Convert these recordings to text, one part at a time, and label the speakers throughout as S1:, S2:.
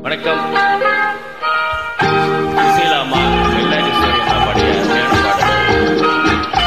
S1: வணக்கம் சுசீலாம்மா வெள்ளாடீஸ்வரி அம்மா பாடிய வேணும் பாடல்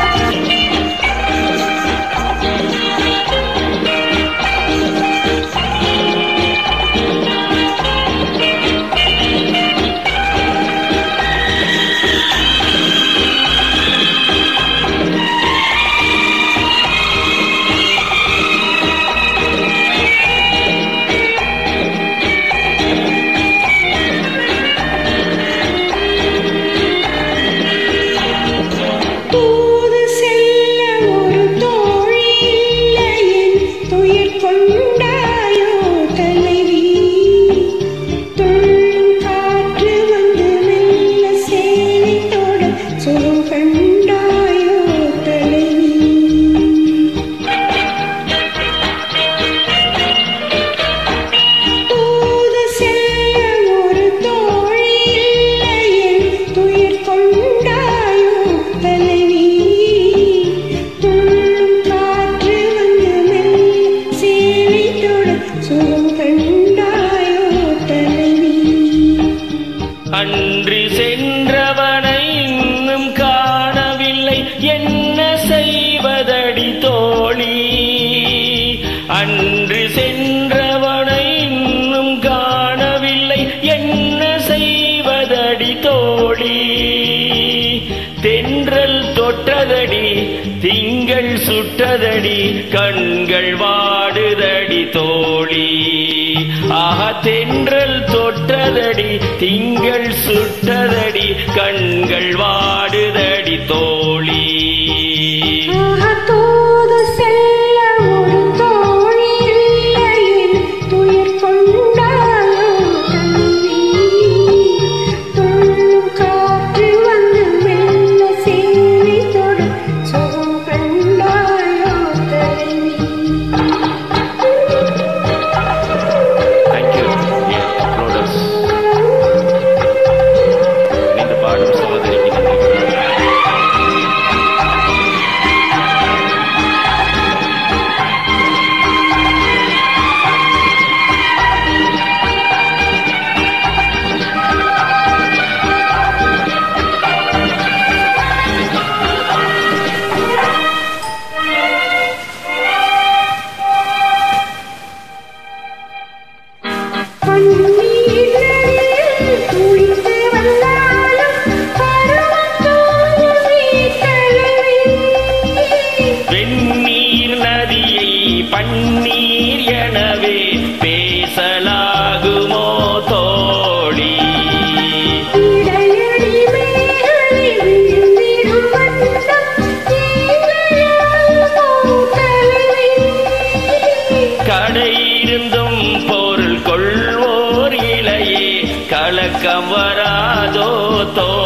S2: தூது செல்ல ஒரு தோழி இல்லையேன் துயர் கொண்டாயோ தலைவி துள்ளும் காற்று வந்து மெல்ல சேனைத்தோட சுகம் கண்டாயோ தலைவி தூது செல்ல ஒரு தோழி இல்லையேன் துயர் கொண்டாயோ தலைவி துள்ளும் காற்று வந்து மெல்ல சேனைத்தோட சுகம் கண்டாயோ தலைவி
S1: அன்று சென்றவனை இன்னும் காணவில்லை என்ன செய்வதடி தோழி அன்று சென்றவனை இன்னும் காணவில்லை என்ன செய்வதடி தோழி தென்றல் தொட்டதடி திங்கள் சுட்டதடி கண்கள் வாடுதடி தோழி ஆஹா தென்றல் தொட்டதடி திங்கள் சுட்டதடி கண்கள் வாடுதடி தோழி
S2: ஆஹா தூது செல்ல ஒரு தோழி இல்லையேன் துயர் கொண்டாயோ தலைவி துள்ளும் காற்று வந்து மெல்ல சேனை தொட சுகம் கண்டாயோ தலைவி
S1: தேங்க்யூ அப்லோடர்ஸ் இணைந்து பாடும் சகோதரிக்கு நன்றி
S2: கண்ணீர் நதியில் குளித்து வந்தாலும் பருவம் தோன்றுமே தலைவி
S1: வெந்நீர் நதியை பன்னீர் எனவே பேசலாகுமோ தோழி
S2: இடையடி மேகலை விழுந்திடும் வண்ணம் நீங்களாகுமோ தலைவி
S1: கடையிருந்தும் பொருள் கொள்வோர் இலையே கலக்கம் வராதோ தோழி